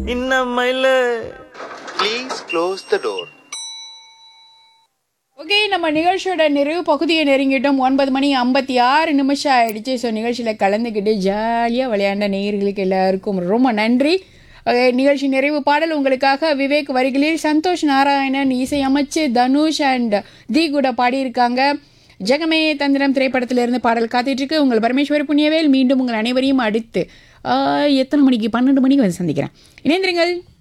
இன்னமையில Please close the door. Okay நம்ம நிகழ்ச்சியோட நிறைவு பகுதியை நெருங்கிட்டோம் ஒன்பது மணி ஐம்பத்தி ஆறு நிமிஷம் ஆயிடுச்சு ஸோ நிகழ்ச்சியில் கலந்துக்கிட்டு ஜாலியாக விளையாண்ட நேயர்களுக்கு எல்லாருக்கும் ரொம்ப நன்றி ஓகே, நிகழ்ச்சி நிறைவு பாடல் உங்களுக்காக விவேக் வரிகளில் சந்தோஷ் நாராயணன் இசையமைச்சு தனுஷ் அண்ட் தி கூட பாடியிருக்காங்க ஜெகமே தந்திரம் திரைப்படத்திலிருந்து பாடல் காத்துட்டு இருக்கு உங்கள் பரமேஸ்வரி புண்ணியவேல் மீண்டும் உங்கள் அனைவரையும் அடுத்து ஆ, எத்தனை மணிக்கு பன்னெண்டு மணிக்கு வந்து சந்திக்கிறேன் இணைந்திருங்கள்